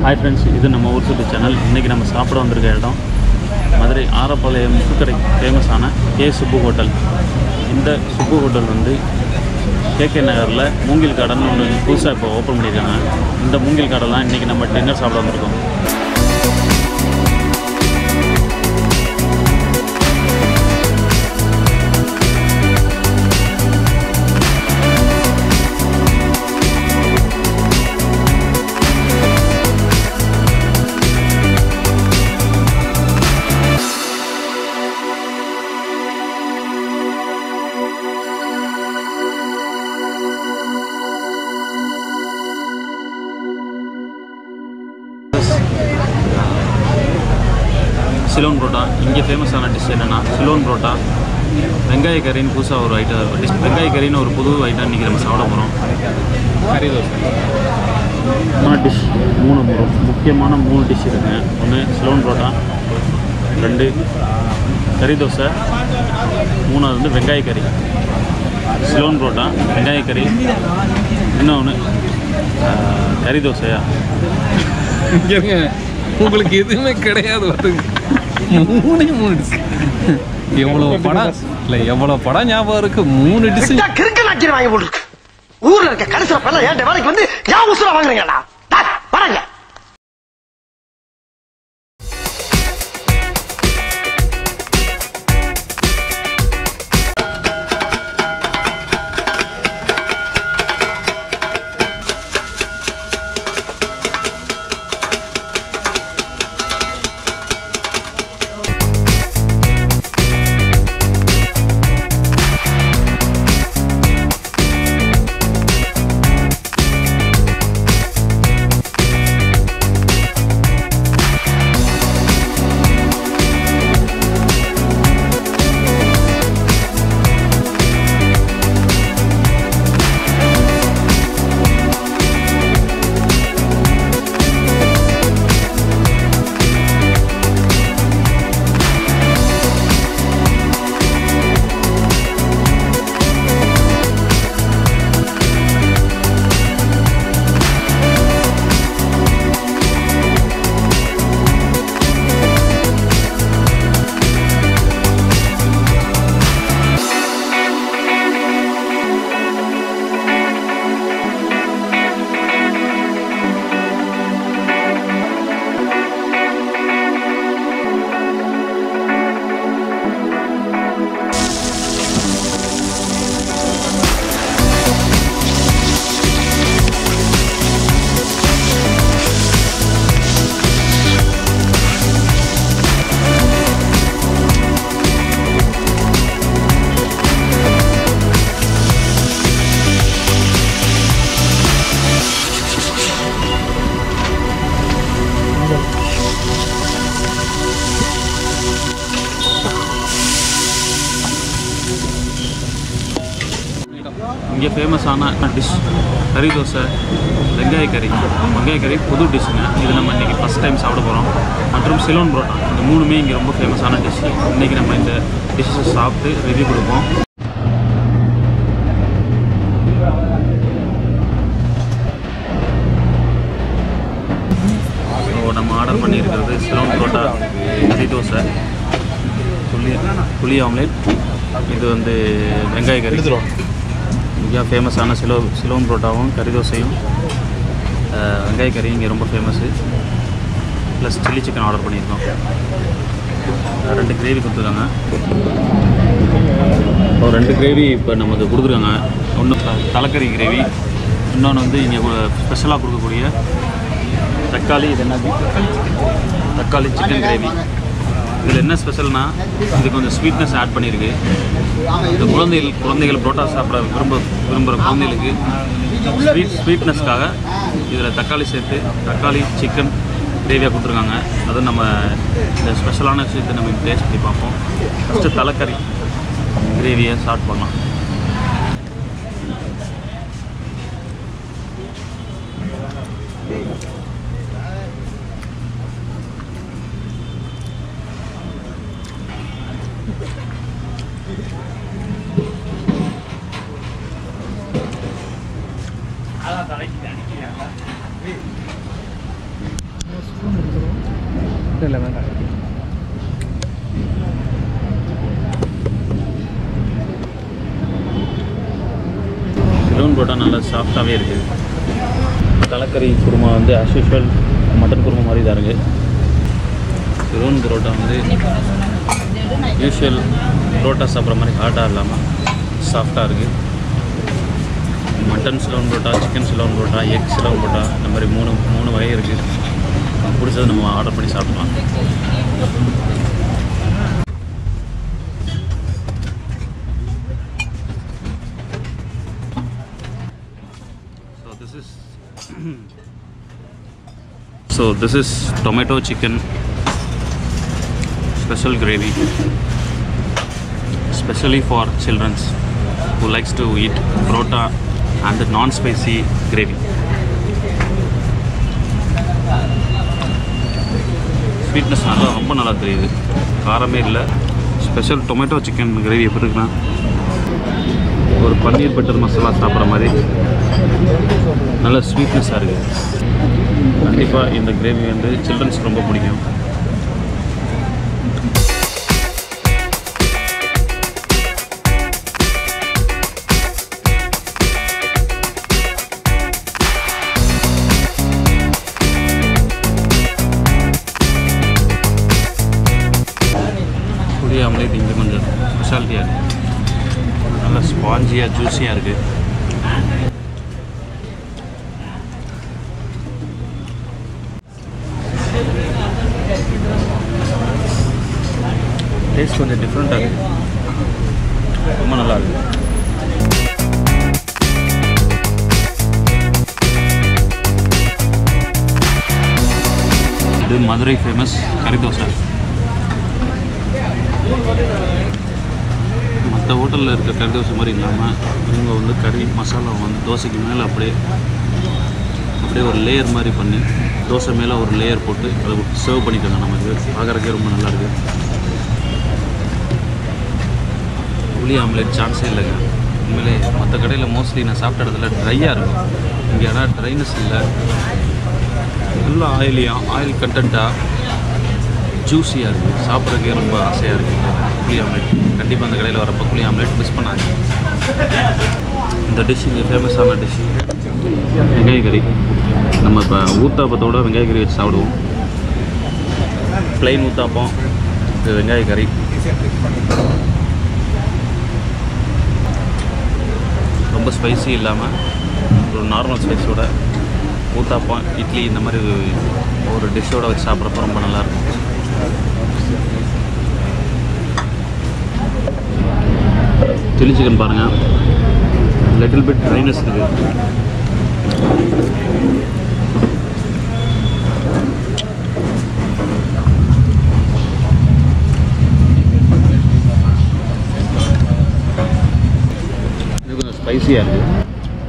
Hi friends இது நம்ம ஊர் சுட்டு சேனல் இன்றைக்கி நம்ம சாப்பிட வந்திருக்க இடம் மதுரை ஆரப்பாளையம் முத்துக்கடை ஃபேமஸான கே சுப்பு ஹோட்டல் இந்த சுப்பு ஹோட்டல் வந்து கேகே நகரில் மூங்கில் கார்டன் ஒன்று புதுசாக இப்போ ஓப்பன் பண்ணியிருக்காங்க இந்த மூங்கில் கார்டன் தான் இன்றைக்கி நம்ம டின்னர் சாப்பிட வந்திருக்கோம் சிலோன் புரோட்டா இங்கே ஃபேமஸான டிஷ் என்னென்னா சிலோன் புரோட்டா வெங்காய கறின்னு புதுசாக ஒரு ஐட்டம் டிஷ் வெங்காய கறின்னு ஒரு புது ஐட்டம் இன்றைக்கி நம்ம சாப்பிட போகிறோம் கறி தோசை மூணு டிஷ் மூணு மு- முக்கியமான மூணு டிஷ் இருக்குங்க ஒன்று சிலோன் புரோட்டா ரெண்டு கறி தோசை மூணாவது வந்து வெங்காய கறி சிலோன் புரோட்டா வெங்காய கறி இன்னொன்று கறி தோசையா இங்க இருங்க உங்களுக்கு எதுவுமே கிடையாது வந்துங்க மூணே மூணு டிஷ் எவ்வளவு படம் இல்லை எவ்வளவு படம் ஞாபகம் இருக்கு மூணு டிஷ் விட்டா கிறுக்கு நாக்கிற வாங்கி போட்டுருக்கு ஊர்ல இருக்க கடைசியில பல்ல ஏன் வேலைக்கு வந்து ஏன் உசுர வாங்குறீங்களா வராங்க இங்கே ஃபேமஸான டிஷ் கறி தோசை வெங்காய கறி வெங்காய கறி புது டிஷ்ஷுங்க இது நம்ம இன்றைக்கி ஃபஸ்ட் டைம் சாப்பிட போகிறோம் மற்றும் சிலோன் புரோட்டா இந்த மூணுமே இங்கே ரொம்ப ஃபேமஸான டிஷ் இன்றைக்கி நம்ம இந்த டிஷ்ஷை சாப்பிட்டு ரிவ்யூ கொடுப்போம் ஸோ நம்ம ஆர்டர் பண்ணியிருக்கிறது சிலோன் புரோட்டா கறி தோசை புளி புளி ஆம்லேட் இது வந்து வெங்காய கறி மிக ஃபேமஸான சிலோ சிலோன் புரோட்டாவும் கறி தோசையும் அஹ், வெங்காய கறி இங்கே ரொம்ப famous plus chilli chicken order பண்ணியிருக்கோம் அஹ், ரெண்டு கிரேவி கொடுத்துருக்காங்க இப்போ ரெண்டு கிரேவி இப்போ நமக்கு கொடுத்துருக்காங்க ஒன்று தலைக்கறி கிரேவி இன்னொன்று வந்து இங்கே ஸ்பெஷலாக கொடுக்கக்கூடிய தக்காளி இது என்னது தக்காளி சிக்கன் கிரேவி இதில் என்ன ஸ்பெஷல்னா இது கொஞ்சம் ஸ்வீட்னஸ் ஆட் பண்ணியிருக்கு இந்த குழந்தைகள் குழந்தைகள் புரோட்டா சாப்பிட விரும்ப விரும்புகிற குழந்தைகளுக்கு ஸ்வீட் ஸ்வீட்னஸ்க்காக இதில் தக்காளி சேர்த்து தக்காளி சிக்கன் கிரேவியாக கொடுத்துருக்காங்க அதுவும் நம்ம இந்த ஸ்பெஷலான விஷயத்தை நம்ம டேஸ்ட் பண்ணி பார்ப்போம் ஃபஸ்ட்டு தலைக்கறி கிரேவியை ஸ்டார்ட் பண்ணலாம் இல்லை வேண்டாம் சிலோன் புரோட்டா நல்லா சாஃப்டாகவே இருக்குது தலைக்கறி குருமா வந்து ஆஸ் யூஷுவல் மட்டன் குருமா மாதிரி தான் இருக்குது சிலோன் புரோட்டா வந்து யூஷுவல் புரோட்டா சாப்பிட்ற மாதிரி ஹார்டாக இல்லாமல் சாஃப்டாக இருக்குது mutton Ceylon parotta chicken Ceylon parotta egg Ceylon parotta இந்த மாதிரி மூணு மூணு வகை இருக்குது பிடிச்சது நம்ம ஆர்டர் பண்ணி சாப்பிடலாம் So this is so this is tomato chicken special gravy especially for children who likes to eat prota and the non-spicy gravy. Sweetness நல்லா ரொம்ப நல்லா தெரியுது காரமே இல்லை ஸ்பெஷல் டொமேட்டோ சிக்கன் கிரேவி எப்படி இருக்குன்னா ஒரு பன்னீர் பட்டர் மசாலா சாப்பிட்ற மாதிரி நல்ல ஸ்வீட்னஸாக இருக்குது கண்டிப்பாக இந்த கிரேவி வந்து சில்ட்ரன்ஸ்க்கு ரொம்ப பிடிக்கும் புளி ஆம்லேட் இங்கே கொஞ்சம் ஸ்பெஷாலிட்டியாக இருக்குது நல்லா ஸ்பாஞ்சியாக ஜூஸியாக இருக்குது டேஸ்ட் கொஞ்சம் டிஃப்ரெண்ட்டாக இருக்குது ரொம்ப நல்லா இருக்குது இது மதுரை ஃபேமஸ் கறி தோசை மற்ற ஹோட்டலில் இருக்க கறி தோசை மாதிரி இல்லாமல் இவங்க வந்து கறி மசாலா வந்து தோசைக்கு மேலே அப்படியே அப்படியே ஒரு லேயர் மாதிரி பண்ணி தோசை மேலே ஒரு லேயர் போட்டு அதை சர்வ் பண்ணிட்டாங்க நமக்கு பார்க்குறக்கே ரொம்ப நல்லா இருக்கு புளி ஆம்லேட் சான்ஸே இல்லைங்க உண்மையிலே மற்ற கடையில் மோஸ்ட்லி நான் சாப்பிட்ட இடத்துல ட்ரையாக இருக்கும் இங்கே ஆனால் ட்ரைனஸ் இல்லை நல்லா ஆயிலியாக ஆயில் கண்டென்ட்டாக ஜூஸியாக இருக்குது சாப்பிட்றதுக்கே ரொம்ப ஆசையாக இருக்குது புளி ஆம்லேட் கண்டிப்பாக அந்த கடையில் வரப்போ புளி ஆம்லேட் மிஸ் பண்ணாங்க இந்த டிஷ் இங்கே ஃபேமஸான டிஷ் வெங்காய கறி நம்ம இப்போ ஊத்தாப்பத்தோட வெங்காய கறி வச்சு சாப்பிடுவோம் ப்ளைன் ஊத்தாப்பம் இது வெங்காய கறி ரொம்ப ஸ்பைசி இல்லாமல் ஒரு நார்மல் ஸ்பைஸோட ஊத்தாப்பம் இட்லி இந்த மாதிரி ஒரு டிஷ்ஷோட வச்சு சாப்பிட்றப்ப ரொம்ப நல்லாயிருக்கும் சில்லி சிக்கன் பாருங்கள் லிட்டில் பிட் ட்ரைனஸ் இருக்குது இது கொஞ்சம் ஸ்பைசியாக இருக்குது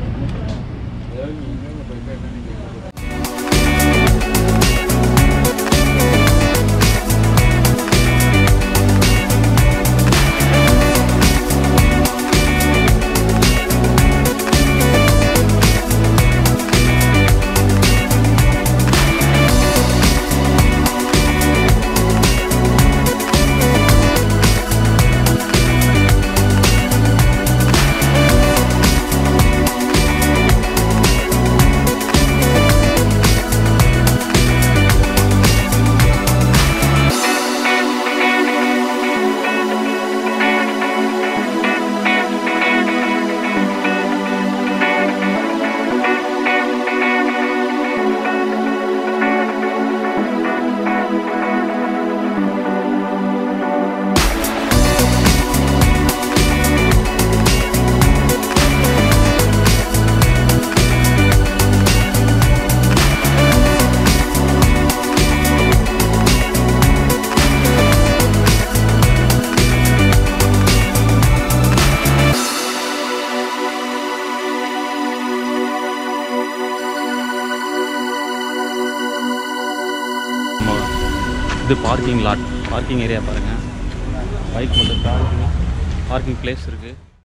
நம்ம இது பார்க்கிங் லாட் பார்க்கிங் ஏரியா பாருங்கள் பைக் மட்டும் கார் பார்க்கிங் பிளேஸ் இருக்குது